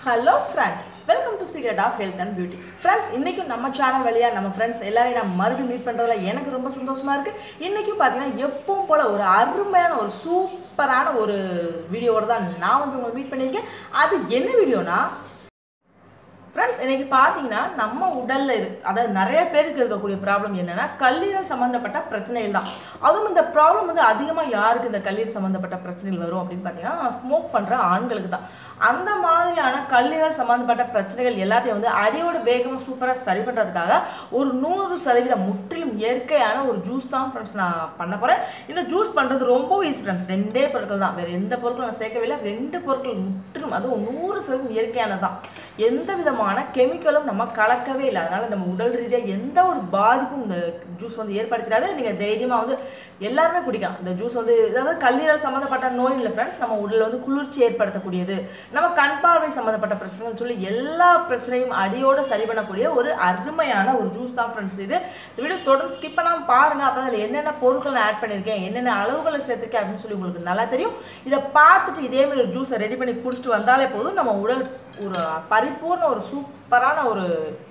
hello friends welcome to secret of health and beauty friends இன்றைக்கும் நம்ம channel வழியாக நம்ம ஃப்ரெண்ட்ஸ் எல்லாரையும் நான் மறுபடியும் மீட் பண்ணுறதுல எனக்கு ரொம்ப சந்தோஷமாக இருக்குது இன்றைக்கும் பார்த்தீங்கன்னா எப்பவும் போல் ஒரு அருமையான ஒரு சூப்பரான ஒரு வீடியோவோட தான் நான் வந்து உங்களை மீட் பண்ணியிருக்கேன் அது என்ன வீடியோனா ஃப்ரெண்ட்ஸ் இன்னைக்கு பார்த்தீங்கன்னா நம்ம உடலில் இரு அதாவது நிறைய பேருக்கு இருக்கக்கூடிய ப்ராப்ளம் என்னன்னா கல்லீரல் சம்மந்தப்பட்ட பிரச்சனைகள் தான் அதுவும் இந்த ப்ராப்ளம் வந்து அதிகமாக யாருக்கு இந்த கல்லீரல் சம்மந்தப்பட்ட பிரச்சனைகள் வரும் அப்படின்னு பார்த்தீங்கன்னா ஸ்மோக் பண்ணுற ஆண்களுக்கு தான் அந்த மாதிரியான கல்லீரல் சம்மந்தப்பட்ட பிரச்சனைகள் எல்லாத்தையும் வந்து அடியோட வேகமாக சூப்பராக சரி பண்ணுறதுக்காக ஒரு நூறு சதவீதம் முற்றிலும் இயற்கையான ஒரு ஜூஸ் தான் ஃப்ரெண்ட்ஸ் நான் பண்ண போகிறேன் இந்த ஜூஸ் பண்ணுறது ரொம்ப ஈஸி ஃப்ரெண்ட்ஸ் ரெண்டே பொருட்கள் தான் வேறு எந்த பொருட்களும் நான் சேர்க்கவே இல்லை ரெண்டு பொருட்கள் முற்றிலும் அதுவும் நூறு சதவீதம் இயற்கையானது தான் எந்த விதமான கெமிக்கலும் நம்ம கலக்கவே இல்லை அதனால் நம்ம உடல் ரீதியாக எந்த ஒரு பாதிப்பும் இந்த ஜூஸ் வந்து ஏற்படுத்திடாது நீங்கள் தைரியமாக வந்து எல்லாருமே குடிக்கலாம் இந்த ஜூஸ் வந்து அதாவது கல்லீரல் சம்மந்தப்பட்ட நோய் இல்லை ஃப்ரெண்ட்ஸ் நம்ம உடலில் வந்து குளிர்ச்சி ஏற்படுத்தக்கூடியது நம்ம கண் பார்வை சம்மந்தப்பட்ட பிரச்சனைன்னு சொல்லி எல்லா பிரச்சனையும் அடியோடு சரி பண்ணக்கூடிய ஒரு அருமையான ஒரு ஜூஸ் தான் ஃப்ரெண்ட்ஸ் இது இந்த வீடியோ தொடர்ந்து ஸ்கிப் பண்ணாமல் பாருங்கள் அப்போ அதில் என்னென்ன பொருட்கள் நான் ஆட் பண்ணியிருக்கேன் என்னென்ன அளவுகளை சேர்த்துருக்கேன் அப்படின்னு சொல்லி உங்களுக்கு நல்லா தெரியும் இதை பார்த்துட்டு இதே மாதிரி ஒரு ஜூஸை ரெடி பண்ணி குடிச்சிட்டு வந்தாலே போதும் நம்ம உடல் ஒரு பரிபூர்ண ஒரு சூப்பரான ஒரு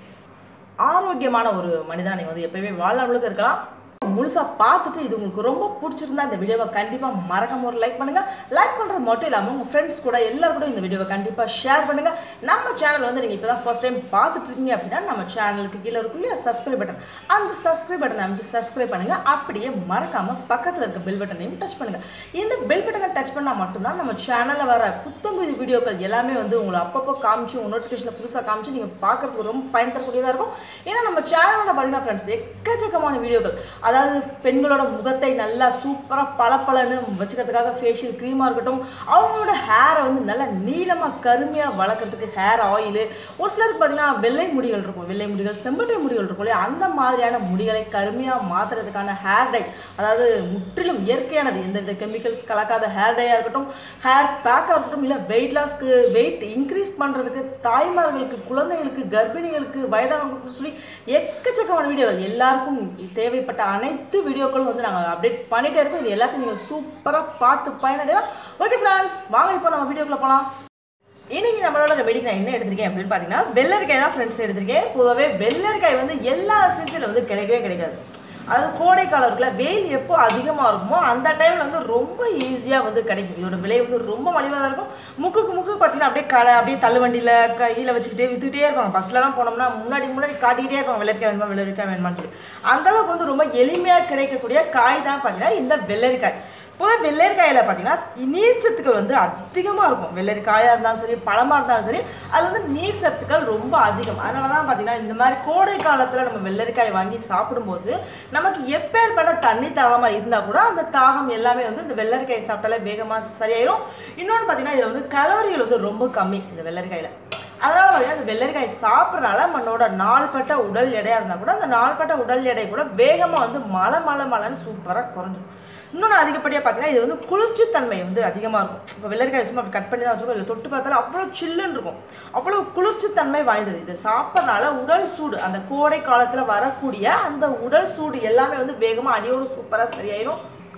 ஆரோக்கியமான ஒரு மனிதனை நீங்கள் வந்து எப்பயுமே வாழ்நாளுக்கு இருக்கலாம் முழுசாக பார்த்துட்டு இது உங்களுக்கு ரொம்ப பிடிச்சிருந்தா இந்த வீடியோவை கண்டிப்பாக மறக்காம ஒரு லைக் பண்ணுங்கள் லைக் பண்ணுறது மட்டும் இல்லாமல் உங்கள் ஃப்ரெண்ட்ஸ் கூட எல்லாரும் கூட இந்த வீடியோவை கண்டிப்பாக ஷேர் பண்ணுங்கள் நம்ம சேனல் வந்து நீங்கள் இப்போ தான் ஃபர்ஸ்ட் டைம் பார்த்துட்டு இருக்கீங்க அப்படின்னா நம்ம சேனலுக்கு கீழே இருக்கும் இல்லையா சப்ஸ்கிரைப் பட்டன் அந்த சப்ஸ்கிரைப் பட்டனை அமைக்க சப்ஸ்கிரைப் பண்ணுங்கள் அப்படியே மறக்காமல் பக்கத்தில் இருக்க பெல் பட்டனையும் டச் பண்ணுங்கள் இந்த பெல் பட்டனை டச் பண்ணால் மட்டும்தான் நம்ம சேனலில் வர புத்தம்புது வீடியோக்கள் எல்லாமே வந்து உங்களை அப்பப்போ காமிச்சு உங்கள் நோட்டிஃபிகேஷனில் புதுசாக காமிச்சு நீங்கள் பார்க்குறதுக்கு ரொம்ப பயன் தரக்கூடியதாக இருக்கும் ஏன்னா நம்ம சேனலில் பார்த்தீங்கன்னா ஃப்ரெண்ட்ஸ் எக்கச்சக்கமான வீடியோக்கள் அதாவது பெண்களோட முகத்தை நல்லா சூப்பராக பளபளன்னு வச்சுக்கிறதுக்காக ஃபேஷியல் க்ரீமாக இருக்கட்டும் அவங்களோட ஹேரை வந்து நல்லா நீளமாக கருமையாக வளர்க்குறதுக்கு ஹேர் ஆயிலு ஒரு சிலருக்கு பார்த்தீங்கன்னா வெள்ளை முடிகள் இருக்கும் வெள்ளை முடிகள் செம்பட்டை முடிகள் இருக்கும் இல்லையா அந்த மாதிரியான முடிகளை கருமையாக மாற்றுறதுக்கான ஹேர் டை அதாவது முற்றிலும் இயற்கையானது எந்தவித கெமிக்கல்ஸ் கலக்காத ஹேர் டையாக இருக்கட்டும் ஹேர் பேக்காக இருக்கட்டும் இல்லை வெயிட் லாஸ்க்கு வெயிட் இன்க்ரீஸ் பண்ணுறதுக்கு தாய்மார்களுக்கு குழந்தைகளுக்கு கர்ப்பிணிகளுக்கு வயதானவங்களுக்கு சொல்லி எக்கச்சக்கமான வீடியோகள் எல்லாருக்கும் தேவைப்பட்ட அனைத்து வீடியோக்களும் வந்து நாங்கள் அப்டேட் பண்ணிகிட்டே இருக்கோம் இது எல்லாத்தையும் நீங்கள் சூப்பராக பார்த்து பயனடையலாம் ஓகே ஃப்ரெண்ட்ஸ் வாங்க இப்போ நம்ம வீடியோக்குள்ளே போகலாம் இன்னைக்கு நம்மளோட ரெமெடிக்கு நான் என்ன எடுத்திருக்கேன் அப்படின்னு பார்த்தீங்கன்னா வெள்ளரிக்காய் தான் ஃப்ரெண்ட்ஸ் எடுத்திருக்கேன் பொதுவாகவே வெள்ளரிக்காய் வந்து எல்லா சீசனில் வந்து கிடைக்கவே கிடைக்காது அது கோடை காலம் இருக்குல்ல வெயில் எப்போ அதிகமாக இருக்குமோ அந்த டைமில் வந்து ரொம்ப ஈஸியாக வந்து கிடைக்கும் இதோட விலை வந்து ரொம்ப மலிவாக தான் இருக்கும் முக்குக்கு முக்கு பார்த்தீங்கன்னா அப்படியே கடை அப்படியே தள்ளுவண்டியில் கையில் வச்சுக்கிட்டே விற்றுக்கிட்டே இருப்பாங்க பஸ்லலாம் போனோம்னா முன்னாடி முன்னாடி காட்டிக்கிட்டே இருப்பாங்க வெள்ளரிக்காய் வேணுமா வெள்ளரிக்காய் வேணுமான்னு சொல்லி அந்தளவுக்கு வந்து ரொம்ப எளிமையாக கிடைக்கக்கூடிய காய் தான் பார்த்தீங்கன்னா இந்த வெள்ளரிக்காய் பொதுவாக வெள்ளரிக்காயில் பார்த்தீங்கன்னா நீர்ச்சத்துக்கள் வந்து அதிகமாக இருக்கும் வெள்ளரிக்காயாக இருந்தாலும் சரி பழமாக இருந்தாலும் சரி அது வந்து நீர் சத்துக்கள் ரொம்ப அதிகம் அதனால தான் பார்த்தீங்கன்னா இந்த மாதிரி கோடை காலத்தில் நம்ம வெள்ளரிக்காய் வாங்கி சாப்பிடும்போது நமக்கு எப்பேற்பட்ட தண்ணி தாகமாக இருந்தால் கூட அந்த தாகம் எல்லாமே வந்து இந்த வெள்ளரிக்காய் சாப்பிட்டாலே வேகமாக சரியாயிடும் இன்னொன்று பார்த்தீங்கன்னா இதில் வந்து கலோரிகள் வந்து ரொம்ப கம்மி இந்த வெள்ளரிக்காயில் அதனால் பார்த்தீங்கன்னா இந்த வெள்ளரிக்காய் சாப்பிட்றனால நம்மளோட நாள்பட்ட உடல் எடையாக இருந்தால் கூட அந்த நாள்பட்ட உடல் எடை கூட வேகமாக வந்து மலை மலை மலைன்னு சூப்பராக குறைஞ்சிடும் இன்னொன்று அதிகப்படியாக பார்த்தீங்கன்னா இது வந்து குளிர்ச்சி தன்மை வந்து அதிகமாக இருக்கும் இப்போ வெள்ளரிக்காய் சும்மா அப்படி கட் பண்ணி தான் வச்சுக்கோ இல்லை தொட்டு பார்த்தாலும் அவ்வளோ சில்லுன்னு இருக்கும் அவ்வளோ குளிர்ச்சி தன்மை வாய்ந்தது இது சாப்பிட்றனால உடல் சூடு அந்த கோடை காலத்தில் வரக்கூடிய அந்த உடல் சூடு எல்லாமே வந்து வேகமாக அடியோடு சூப்பராக சரியாயிடும்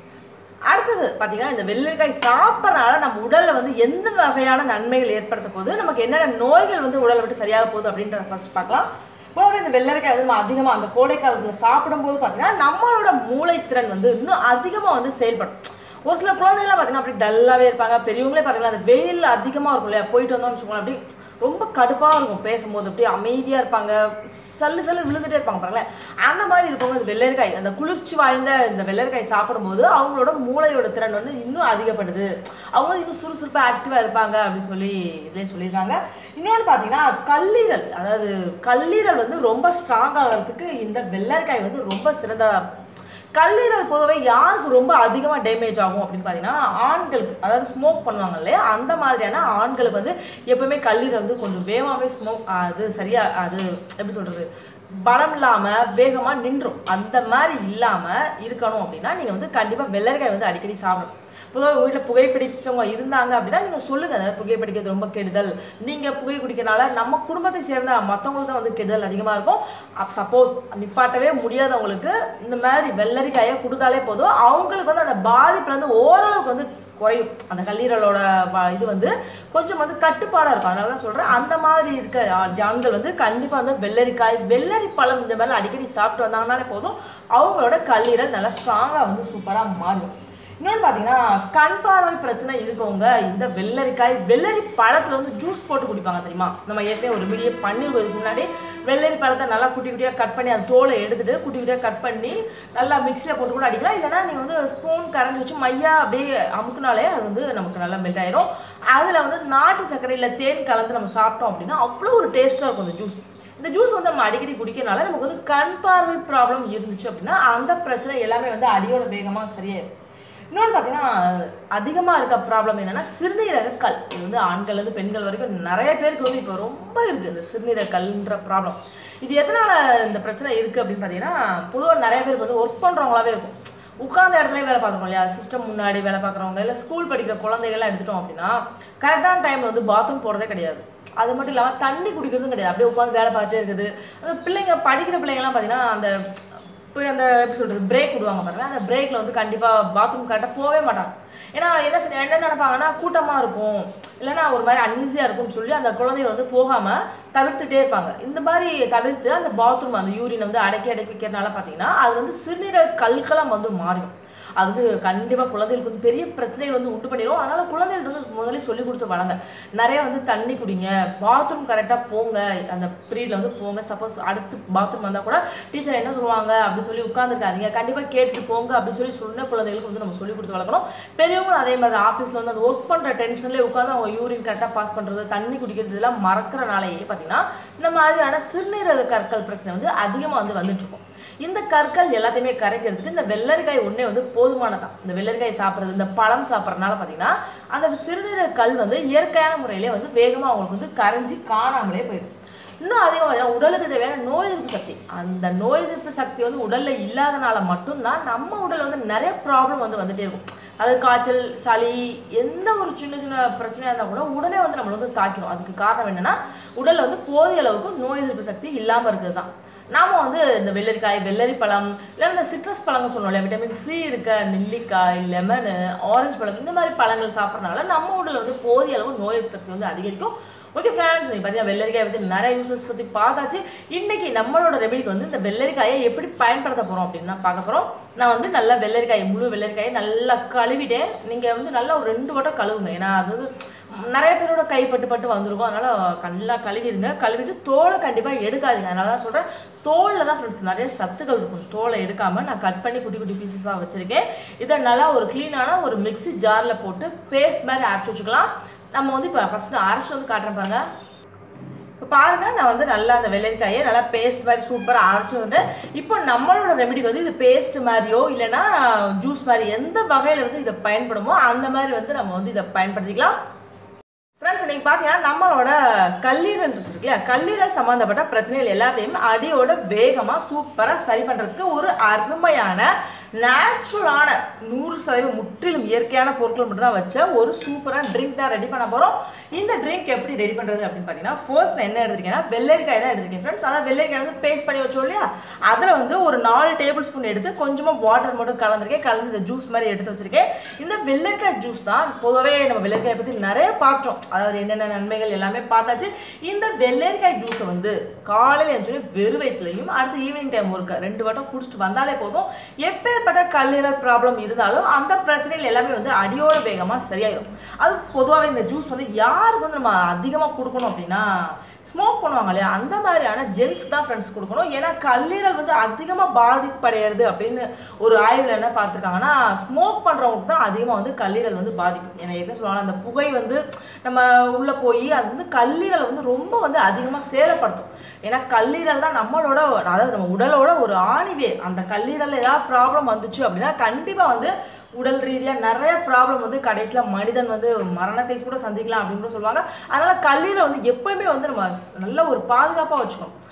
அடுத்தது பார்த்தீங்கன்னா இந்த வெள்ளரிக்காய் சாப்பிட்றனால நம்ம உடலில் வந்து எந்த வகையான நன்மைகள் ஏற்படுத்த போகுது நமக்கு என்னென்ன நோய்கள் வந்து உடலை விட்டு சரியாக போகுது அப்படின்றத ஃபர்ஸ்ட் பார்க்கலாம் பொதுவாக இந்த வெள்ளரிக்காய் வந்து நம்ம அதிகமாக அந்த கோடை காலத்தில் சாப்பிடும்போது பார்த்தீங்கன்னா நம்மளோட மூளைத்திறன் வந்து இன்னும் அதிகமாக வந்து செயல்படும் ஒரு சில குழந்தைகள்லாம் பார்த்தீங்கன்னா அப்படி டல்லாகவே இருப்பாங்க பெரியவங்களே பார்த்தீங்கன்னா அந்த வெயில் அதிகமாக இருக்கும் இல்லையா போயிட்டு வந்தோம்னு வச்சுக்கோங்களேன் அப்படி ரொம்ப கடுப்பாக இருக்கும் பேசும்போது அப்படியே அமைதியாக இருப்பாங்க சல்லு சல்லு விழுந்துட்டே இருப்பாங்க பாருங்களேன் அந்த மாதிரி இருக்கவங்க இந்த வெள்ளரிக்காய் அந்த குளிர்ச்சி வாய்ந்த இந்த வெள்ளரிக்காய் சாப்பிடும்போது அவங்களோட மூளையோட திறன் வந்து இன்னும் அதிகப்படுது அவங்க வந்து இன்னும் சுறுசுறுப்பாக ஆக்டிவாக இருப்பாங்க அப்படின்னு சொல்லி இதுலேயே சொல்லியிருக்காங்க இன்னொன்று பார்த்தீங்கன்னா கல்லீரல் அதாவது கல்லீரல் வந்து ரொம்ப ஸ்ட்ராங் ஆகிறதுக்கு இந்த வெள்ளரிக்காய் வந்து ரொம்ப சிறந்ததாக இருக்கும் கல்லீரல் பொதுவே யாருக்கு ரொம்ப அதிகமாக டேமேஜ் ஆகும் அப்படின்னு பார்த்தீங்கன்னா ஆண்களுக்கு அதாவது ஸ்மோக் பண்ணுவாங்க இல்லையா அந்த மாதிரியான ஆண்களுக்கு வந்து எப்பவுமே கல்லீரல் வந்து கொஞ்சம் வேகமாகவே ஸ்மோக் அது சரியாக அது எப்படி சொல்கிறது பலம் இல்லாமல் வேகமாக நின்றும் அந்த மாதிரி இல்லாமல் இருக்கணும் அப்படின்னா நீங்கள் வந்து கண்டிப்பாக வெள்ளரிக்காய் வந்து அடிக்கடி சாப்பிடணும் பொதுவாக வீட்டில் புகைப்பிடிச்சவங்க இருந்தாங்க அப்படின்னா நீங்கள் சொல்லுங்கள் அதாவது புகைப்பிடிக்கிறது ரொம்ப கெடுதல் நீங்கள் புகை குடிக்கிறனால நம்ம குடும்பத்தை சேர்ந்த மற்றவங்களுக்கு தான் வந்து கெடுதல் அதிகமாக இருக்கும் அப் சப்போஸ் நிப்பாட்டவே முடியாதவங்களுக்கு இந்த மாதிரி வெள்ளரிக்காயை கொடுத்தாலே போதும் அவங்களுக்கு வந்து அந்த பாதிப்புலேருந்து ஓரளவுக்கு வந்து குறையும் அந்த கல்லீரலோட வ- இது வந்து கொஞ்சம் வந்து கட்டுப்பாடாக இருக்கும் அதனால தான் சொல்கிறேன் அந்த மாதிரி இருக்க ஆ- ஆண்கள் வந்து கண்டிப்பாக வந்து வெள்ளரிக்காய் வெள்ளரி பழம் இந்த மாதிரிலாம் அடிக்கடி சாப்பிட்டு வந்தாங்கனாலே போதும் அவங்களோட கல்லீரல் நல்லா ஸ்ட்ராங்காக வந்து சூப்பராக மாறும் இன்னொன்று பார்த்தீங்கன்னா கண் பார்வை பிரச்சனை இருக்கவங்க இந்த வெள்ளரிக்காய் வெள்ளரி பழத்தில் வந்து ஜூஸ் போட்டு குடிப்பாங்க தெரியுமா நம்ம ஏற்கனவே ஒரு வீடியோ பண்ணிடுவதுக்கு முன்னாடி வெள்ளரி பழத்தை நல்லா குட்டி குட்டியாக கட் பண்ணி அந்த தோலை எடுத்துட்டு குட்டி குட்டியாக கட் பண்ணி நல்லா மிக்சியில் போட்டு கூட அடிக்கலாம் இல்லைன்னா நீங்கள் வந்து ஸ்பூன் கரண்டி வச்சு மையா அப்படியே அமுக்குனாலே அது வந்து நமக்கு நல்லா மெல்ட் ஆயிரும் அதில் வந்து நாட்டு சர்க்கரை இல்லை தேன் கலந்து நம்ம சாப்பிட்டோம் அப்படின்னா அவ்வளோ ஒரு டேஸ்ட்டாக இருக்கும் அந்த ஜூஸ் இந்த ஜூஸ் வந்து நம்ம அடிக்கடி குடிக்கிறனால நமக்கு வந்து கண் பார்வை ப்ராப்ளம் இருந்துச்சு அப்படின்னா அந்த பிரச்சனை எல்லாமே வந்து அடியோட வேகமாக சரியாயிடும் இன்னொன்று பார்த்தீங்கன்னா அதிகமாக இருக்க ப்ராப்ளம் என்னன்னா சிறுநீரக கல் இது வந்து ஆண்கள்லேருந்து பெண்கள் வரைக்கும் நிறைய பேருக்கு வந்து இப்போ ரொம்ப இருக்குது இந்த சிறுநீரக கல்ன்ற ப்ராப்ளம் இது எதனால் இந்த பிரச்சனை இருக்குது அப்படின்னு பார்த்தீங்கன்னா பொதுவாக நிறைய பேருக்கு வந்து ஒர்க் பண்ணுறவங்களாவே இருக்கும் உட்கார்ந்த இடத்துல வேலை பார்க்கணும் இல்லையா சிஸ்டம் முன்னாடி வேலை பார்க்குறவங்க இல்லை ஸ்கூல் படிக்கிற குழந்தைகள்லாம் எடுத்துட்டோம் அப்படின்னா கரெக்டான டைமில் வந்து பாத்ரூம் போகிறதே கிடையாது அது மட்டும் இல்லாமல் தண்ணி குடிக்கிறதும் கிடையாது அப்படியே உட்காந்து வேலை பார்த்துட்டே இருக்குது அந்த பிள்ளைங்க படிக்கிற பிள்ளைங்கலாம் பார்த்தீங்கன்னா அந்த போய் அந்த எப்படி சொல்கிறது பிரேக் விடுவாங்க பாருங்க அந்த பிரேக்கில் வந்து கண்டிப்பாக பாத்ரூம் கரெக்டாக போகவே மாட்டாங்க ஏன்னா என்ன செய்ய என்ன நினைப்பாங்கன்னா கூட்டமாக இருக்கும் இல்லைன்னா ஒரு மாதிரி அன்ஈஸியாக இருக்கும்னு சொல்லி அந்த குழந்தைகள் வந்து போகாமல் தவிர்த்துட்டே இருப்பாங்க இந்த மாதிரி தவிர்த்து அந்த பாத்ரூம் அந்த யூரின் வந்து அடக்கி அடக்கி வைக்கிறனால பார்த்தீங்கன்னா அது வந்து சிறுநீரக கல்கலம் வந்து மாறிடும் அது வந்து கண்டிப்பாக குழந்தைகளுக்கு வந்து பெரிய பிரச்சனைகள் வந்து உண்டு பண்ணிடும் அதனால குழந்தைகளுக்கு வந்து முதல்ல சொல்லி கொடுத்து வளங்க நிறைய வந்து தண்ணி குடிங்க பாத்ரூம் கரெக்டாக போங்க அந்த பீரியடில் வந்து போங்க சப்போஸ் அடுத்து பாத்ரூம் வந்தால் கூட டீச்சர் என்ன சொல்லுவாங்க அப்படின்னு சொல்லி உட்காந்துருக்காதீங்க கண்டிப்பாக கேட்டுட்டு போங்க அப்படின்னு சொல்லி சொன்ன குழந்தைகளுக்கு வந்து நம்ம சொல்லி கொடுத்து வளர்க்கணும் பெரியவங்களும் அதே மாதிரி ஆஃபீஸில் வந்து அந்த ஒர்க் பண்ணுற டென்ஷன்லேயே உட்காந்து அவங்க யூரின் கரெக்டாக பாஸ் பண்ணுறது தண்ணி குடிக்கிறது இதெல்லாம் மறக்கிறனாலேயே பார்த்தீங்கன்னா இந்த மாதிரியான சிறுநீரக கற்கள் பிரச்சனை வந்து அதிகமாக வந்து வந்துட்டு இருக்கும் இந்த கற்கள் எல்லாத்தையுமே கரைக்கிறதுக்கு இந்த வெள்ளரிக்காய் ஒன்றே வந்து போதுமானதான் இந்த வெள்ளரிக்காய் சாப்பிட்றது இந்த பழம் சாப்பிட்றதுனால பார்த்தீங்கன்னா அந்த சிறுநீரக கல் வந்து இயற்கையான முறையிலே வந்து வேகமாக அவங்களுக்கு வந்து கரைஞ்சி காணாமலே போயிடும் இன்னும் அதிகமாக பார்த்தீங்கன்னா உடலுக்கு தேவையான நோய் எதிர்ப்பு சக்தி அந்த நோய் எதிர்ப்பு சக்தி வந்து உடலில் இல்லாதனால மட்டும்தான் நம்ம உடல் வந்து நிறைய ப்ராப்ளம் வந்து வந்துட்டே இருக்கும் அது காய்ச்சல் சளி எந்த ஒரு சின்ன சின்ன பிரச்சனையாக இருந்தால் கூட உடனே வந்து நம்மளை வந்து தாக்கிடும் அதுக்கு காரணம் என்னன்னா உடலில் வந்து போதிய அளவுக்கு நோய் எதிர்ப்பு சக்தி இல்லாமல் இருக்கிறது தான் நாம வந்து இந்த வெள்ளரிக்காய் வெள்ளரி பழம் இல்லை இந்த சிட்ரஸ் பழங்கள் சொல்லுவோம் இல்லையா விட்டமின் சி இருக்க நெல்லிக்காய் லெமனு ஆரஞ்சு பழம் இந்த மாதிரி பழங்கள் சாப்பிட்றதுனால நம்ம உடலில் வந்து போதிய அளவு நோய் எதிர்ப்பு சக்தி வந்து அதிகரிக்கும் ஓகே ஃப்ரெண்ட்ஸ் நீங்கள் பார்த்தீங்கன்னா வெள்ளரிக்காய் பற்றி நிறைய யூசஸ் பற்றி பார்த்தாச்சு இன்னைக்கு நம்மளோட ரெமெடிக்கு வந்து இந்த வெள்ளரிக்காயை எப்படி பயன்படுத்த போகிறோம் அப்படின்னு தான் பார்க்க போகிறோம் நான் வந்து நல்லா வெள்ளரிக்காய் முழு வெள்ளரிக்காயை நல்லா கழுவிட்டேன் நீங்கள் வந்து நல்லா ஒரு ரெண்டு வட்டம் கழுவுங்க ஏன்னா அது வந்து நிறைய பேரோட கை பட்டு பட்டு வந்திருக்கும் அதனால் நல்லா கழுவிடுங்க கழுவிட்டு தோலை கண்டிப்பாக எடுக்காதீங்க அதனால தான் சொல்கிறேன் தோலில் தான் ஃப்ரெண்ட்ஸ் நிறைய சத்துக்கள் இருக்கும் தோலை எடுக்காமல் நான் கட் பண்ணி குட்டி குட்டி பீசஸாக வச்சுருக்கேன் இதை நல்லா ஒரு க்ளீனான ஒரு மிக்ஸி ஜாரில் போட்டு பேஸ்ட் மாதிரி அரைச்சி வச்சுக்கலாம் நம்ம வந்து இப்போ ஃபஸ்ட்டு அரைச்சிட்டு வந்து காட்டுறேன் பாருங்க இப்போ பாருங்க நான் வந்து நல்லா அந்த வெள்ளரிக்காயை நல்லா பேஸ்ட் மாதிரி சூப்பராக அரைச்சி வந்து இப்போ நம்மளோட ரெமெடிக்கு வந்து இது பேஸ்ட் மாதிரியோ இல்லைன்னா ஜூஸ் மாதிரி எந்த வகையில் வந்து இதை பயன்படுமோ அந்த மாதிரி வந்து நம்ம வந்து இதை பயன்படுத்திக்கலாம் ஃப்ரெண்ட்ஸ் இன்னைக்கு பார்த்தீங்கன்னா நம்மளோட கல்லீரல் இருக்கு இல்லையா கல்லீரல் சம்மந்தப்பட்ட பிரச்சனைகள் எல்லாத்தையும் அடியோட வேகமாக சூப்பராக சரி பண்ணுறதுக்கு ஒரு அருமையான நேச்சுரலான நூறு சதவீதம் முற்றிலும் இயற்கையான பொருட்கள் மட்டும் தான் வச்ச ஒரு சூப்பரான ட்ரிங்க் தான் ரெடி பண்ண போகிறோம் இந்த ட்ரிங்க் எப்படி ரெடி பண்ணுறது அப்படின்னு பார்த்தீங்கன்னா ஃபர்ஸ்ட் நான் என்ன எடுத்திருக்கேன்னா வெள்ளரிக்காய் தான் எடுத்திருக்கேன் ஃப்ரெண்ட்ஸ் அதாவது வெள்ளரிக்காய் வந்து பேஸ்ட் பண்ணி வச்சோம் இல்லையா அதில் வந்து ஒரு நாலு டேபிள் ஸ்பூன் எடுத்து கொஞ்சமாக வாட்டர் மட்டும் கலந்துருக்கேன் கலந்து இந்த ஜூஸ் மாதிரி எடுத்து வச்சிருக்கேன் இந்த வெள்ளரிக்காய் ஜூஸ் தான் பொதுவாகவே நம்ம வெள்ளரிக்காயை பற்றி நிறைய பார்த்துட்டோம் அதாவது என்னென்ன நன்மைகள் எல்லாமே பார்த்தாச்சு இந்த வெள்ளரிக்காய் ஜூஸை வந்து காலையில் எழுந்து வெறு வயிற்றுலையும் அடுத்து ஈவினிங் டைம் ஒரு ரெண்டு வட்டம் குடிச்சிட்டு வந்தாலே போதும் எப்பேற்பட்ட கல்லீரல் ப்ராப்ளம் இருந்தாலும் அந்த பிரச்சனைகள் எல்லாமே வந்து அடியோட வேகமாக சரியாயிடும் அது பொதுவாகவே இந்த ஜூஸ் வந்து யாருக்கு வந்து நம்ம அதிகமாக கொடுக்கணும் அப்படின்னா ஸ்மோக் பண்ணுவாங்க இல்லையா அந்த மாதிரியான ஜென்ஸ்க்கு தான் ஃப்ரெண்ட்ஸ் கொடுக்கணும் ஏன்னா கல்லீரல் வந்து அதிகமாக பாதிப்படைகிறது அப்படின்னு ஒரு ஆய்வில் என்ன பார்த்துருக்காங்கன்னா ஸ்மோக் பண்ணுறவங்களுக்கு தான் அதிகமாக வந்து கல்லீரல் வந்து பாதிக்கும் ஏன்னா என்ன சொல்லுவாங்க அந்த புகை வந்து நம்ம உள்ளே போய் அது வந்து கல்லீரலை வந்து ரொம்ப வந்து அதிகமாக சேதப்படுத்தும் ஏன்னா கல்லீரல் தான் நம்மளோட அதாவது நம்ம உடலோட ஒரு ஆணிவேர் அந்த கல்லீரல் ஏதாவது ப்ராப்ளம் வந்துச்சு அப்படின்னா கண்டிப்பாக வந்து உடல் ரீதியாக நிறைய ப்ராப்ளம் வந்து கடைசியில் மனிதன் வந்து மரணத்தை கூட சந்திக்கலாம் அப்படின்னு கூட சொல்லுவாங்க அதனால் கல்லீரல் வந்து எப்போயுமே வந்து நம்ம நல்ல ஒரு பாதுகாப்பாக வச்சுக்கணும்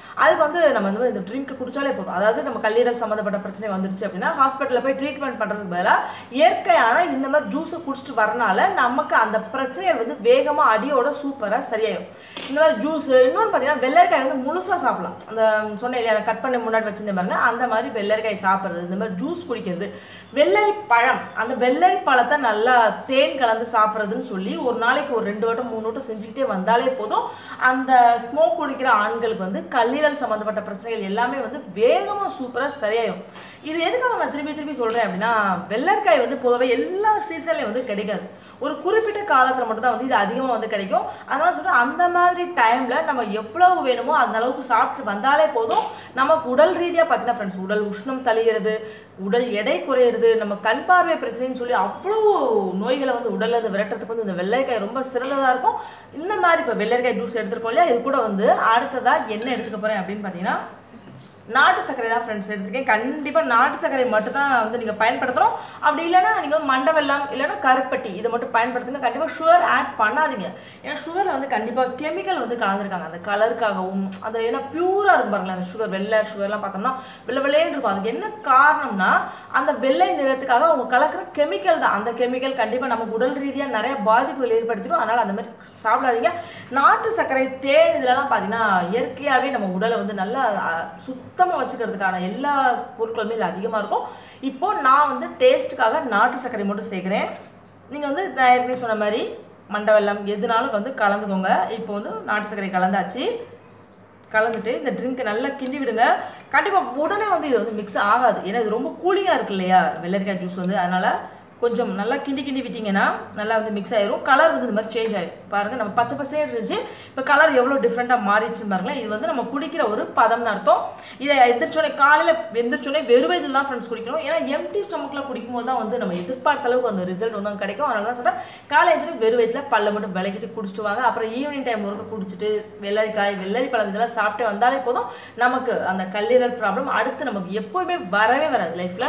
அதுக்கு வந்து நம்ம வந்து இந்த ட்ரிங்க் குடிச்சாலே போதும் அதாவது நம்ம கல்லீரல் சம்மந்தப்பட்ட பிரச்சனை வந்துருச்சு அப்படின்னா ஹாஸ்பிட்டலில் போய் ட்ரீட்மெண்ட் பண்ணுறதுக்கு பதிலாக இயற்கையான இந்த மாதிரி ஜூஸை குடிச்சிட்டு வரனால நமக்கு அந்த பிரச்சனைகள் வந்து வேகமாக அடியோட சூப்பராக சரியாயிடும் இந்த மாதிரி ஜூஸ் இன்னொன்று பார்த்தீங்கன்னா வெள்ளரிக்காய் வந்து முழுசாக சாப்பிடலாம் அந்த சொன்னேன் இல்லையா கட் பண்ணி முன்னாடி வச்சிருந்த பாருங்க அந்த மாதிரி வெள்ளரிக்காய் சாப்பிட்றது இந்த மாதிரி ஜூஸ் குடிக்கிறது வெள்ளரி பழம் அந்த வெள்ளரி பழத்தை நல்லா தேன் கலந்து சாப்பிட்றதுன்னு சொல்லி ஒரு நாளைக்கு ஒரு ரெண்டு வட்டம் மூணு வட்டம் செஞ்சுக்கிட்டே வந்தாலே போதும் அந்த ஸ்மோக் குடிக்கிற ஆண்களுக்கு வந்து கல்லீரல் சம்மந்தப்பட்ட பிரச்சனைகள் எல்லாமே வந்து வேகமாக சூப்பராக சரியாயிடும் இது எதுக்காக நான் திருப்பி திருப்பி சொல்கிறேன் அப்படின்னா வெள்ளரிக்காய் வந்து பொதுவாக எல்லா சீசன்லையும் வந்து கிடைக்காது ஒரு குறிப்பிட்ட காலத்தில் மட்டும்தான் வந்து இது அதிகமாக வந்து கிடைக்கும் அதனால சொல்கிறேன் அந்த மாதிரி டைமில் நம்ம எவ்வளவு வேணுமோ அந்த அளவுக்கு சாப்பிட்டு வந்தாலே போதும் நமக்கு உடல் ரீதியாக பார்த்தீங்கன்னா ஃப்ரெண்ட்ஸ் உடல் உஷ்ணம் தளிகிறது உடல் எடை குறையிறது நம்ம கண் பார்வை பிரச்சனைன்னு சொல்லி அவ்வளோ நோய்களை வந்து உடல்ல இருந்து விரட்டுறதுக்கு வந்து இந்த வெள்ளரிக்காய் ரொம்ப சிறந்ததாக இருக்கும் இந்த மாதிரி இப்போ வெள்ளரிக்காய் ஜூஸ் எடுத்துருக்கோம் இல்லையா இது கூட வந்து அடுத்ததாக என்ன எடுத்துக்க போகிறேன் அப்படின்னு பார்த்தீங்கன்னா நாட்டு சர்க்கரை தான் ஃப்ரெண்ட்ஸ் எடுத்துருக்கேன் கண்டிப்பாக நாட்டு சர்க்கரை மட்டும் தான் வந்து நீங்கள் பயன்படுத்தணும் அப்படி இல்லைன்னா நீங்கள் மண்டை வெல்லம் இல்லைன்னா கருப்பட்டி இதை மட்டும் பயன்படுத்துங்க கண்டிப்பாக சுகர் ஆட் பண்ணாதீங்க ஏன்னா சுகரில் வந்து கண்டிப்பாக கெமிக்கல் வந்து கலந்துருக்காங்க அந்த கலருக்காகவும் அந்த ஏன்னா பியூராக இருக்கும் பாருங்களேன் அந்த சுகர் வெள்ளை சுகர்லாம் பார்த்தோம்னா வெள்ளை வெள்ளையன்னு இருக்கும் அதுக்கு என்ன காரணம்னா அந்த வெள்ளை நிறத்துக்காக அவங்க கலக்கிற கெமிக்கல் தான் அந்த கெமிக்கல் கண்டிப்பாக நமக்கு உடல் ரீதியாக நிறைய பாதிப்புகள் ஏற்படுத்திடும் அதனால் அந்த மாதிரி சாப்பிடாதீங்க நாட்டு சர்க்கரை தேன் இதெல்லாம் பார்த்தீங்கன்னா இயற்கையாகவே நம்ம உடலை வந்து நல்லா அஹ், சுத்தமாக வச்சுக்கிறதுக்கான எல்லா பொருட்களுமே இதில் அதிகமாக இருக்கும் இப்போ நான் வந்து டேஸ்ட்டுக்காக நாட்டு சர்க்கரை மட்டும் சேர்க்குறேன் நீங்கள் வந்து நான் ஏற்கனவே சொன்ன மாதிரி மண்டை வெல்லம் எதுனாலும் வந்து கலந்துக்கோங்க இப்போ வந்து நாட்டு சர்க்கரை கலந்தாச்சு கலந்துட்டு இந்த ட்ரிங்க்கை நல்லா கிண்டி விடுங்க கண்டிப்பாக உடனே வந்து இது வந்து மிக்ஸ் ஆகாது ஏன்னா இது ரொம்ப கூலிங்காக இருக்கு இல்லையா வெள்ளரிக்காய் ஜூஸ் வந்து அதனால் கொஞ்சம் நல்லா கிண்டி கிண்டி விட்டிங்கன்னா நல்லா வந்து மிக்ஸ் ஆயிரும் கலர் வந்து இந்த மாதிரி சேஞ்ச் ஆயிரும் பாருங்கள் நம்ம பச்சை பசேன்னு இருந்துச்சு இப்போ கலர் எவ்வளோ டிஃப்ரெண்ட்டாக மாறிடுச்சுன்னு பாருங்களேன் இது வந்து நம்ம குடிக்கிற ஒரு பதம்னு அர்த்தம் இதை எந்திரிச்சோடனே காலையில் எந்திரிச்சோடனே வெறும் வயதில் தான் ஃப்ரெண்ட்ஸ் குடிக்கணும் ஏன்னா எம்டி ஸ்டொமக்கில் குடிக்கும்போது தான் வந்து நம்ம எதிர்பார்த்த அளவுக்கு அந்த ரிசல்ட் வந்து அங்க கிடைக்கும் அதனால தான் சொல்கிறேன் காலை எழுந்திரி வெறும் வயிற்றில் பல்ல மட்டும் விளக்கிட்டு குடிச்சிட்டு வாங்க அப்புறம் ஈவினிங் டைம் ஒருக்க குடிச்சிட்டு வெள்ளரிக்காய் வெள்ளரி பழம் இதெல்லாம் சாப்பிட்டு வந்தாலே போதும் நமக்கு அந்த கல்லீரல் ப்ராப்ளம் அடுத்து நமக்கு எப்போவுமே வரவே வராது லைஃப்பில்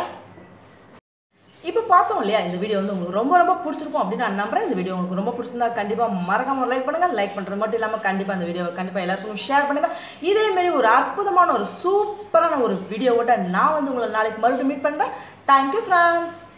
இப்போ பார்த்தோம் இல்லையா இந்த வீடியோ வந்து உங்களுக்கு ரொம்ப ரொம்ப பிடிச்சிருக்கும் அப்படின்னு நான் நம்புறேன் இந்த வீடியோ உங்களுக்கு ரொம்ப பிடிச்சிருந்தா கண்டிப்பாக மறக்காம லைக் பண்ணுங்க லைக் பண்ணுறது மட்டும் இல்லாமல் கண்டிப்பாக அந்த வீடியோவை கண்டிப்பாக எல்லாருக்கும் ஷேர் பண்ணுங்க இதே மாதிரி ஒரு அற்புதமான ஒரு சூப்பரான ஒரு வீடியோவோட நான் வந்து உங்களை நாளைக்கு மறுபடியும் மீட் பண்ணுறேன் தேங்க்யூ ஃப்ரெண்ட்ஸ்